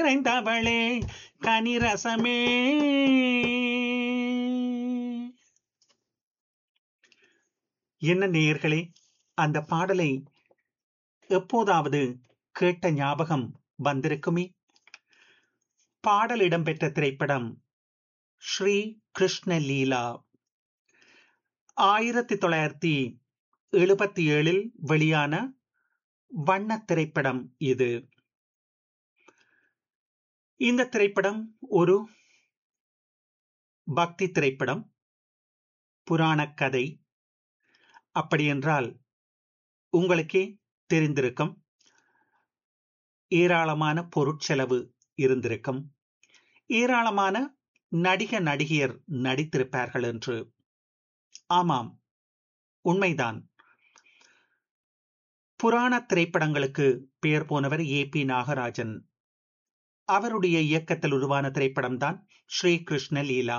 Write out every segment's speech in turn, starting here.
நிறைந்தவளே கனிரசமே என்ன நேயர்களே அந்த பாடலை எப்போதாவது கேட்ட ஞாபகம் வந்திருக்குமே பாடல் இடம்பெற்ற திரைப்படம் ஸ்ரீ கிருஷ்ண லீலா ஆயிரத்தி தொள்ளாயிரத்தி எழுபத்தி ஏழில் வெளியான வண்ண திரைப்படம் இது இந்த திரைப்படம் ஒரு பக்தி திரைப்படம் புராண கதை அப்படியென்றால் உங்களுக்கே தெரிந்திருக்கும் ஏராளமான பொருட்செலவு இருந்திருக்கும் ஏராளமான நடிக நடிகையர் நடித்திருப்பார்கள் என்று ஆமாம் உண்மைதான் புராண திரைப்படங்களுக்கு பெயர் போனவர் ஏ பி நாகராஜன் அவருடைய இயக்கத்தில் உருவான திரைப்படம் தான் ஸ்ரீ கிருஷ்ண லீலா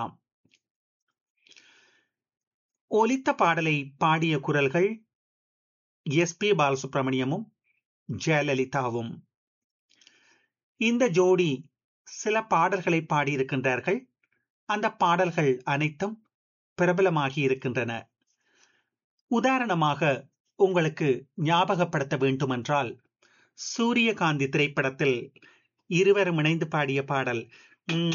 ஒலித்த பாடலை பாடிய குரல்கள் எஸ் பி பாலசுப்ரமணியமும் ஜெயலலிதாவும் இந்த ஜோடி சில பாடல்களை பாடியிருக்கின்றார்கள் அந்த பாடல்கள் அனைத்தும் பிரபலமாகி இருக்கின்றன உதாரணமாக உங்களுக்கு ஞாபகப்படுத்த வேண்டுமென்றால் சூரியகாந்தி திரைப்படத்தில் இருவரும் இணைந்து பாடிய பாடல்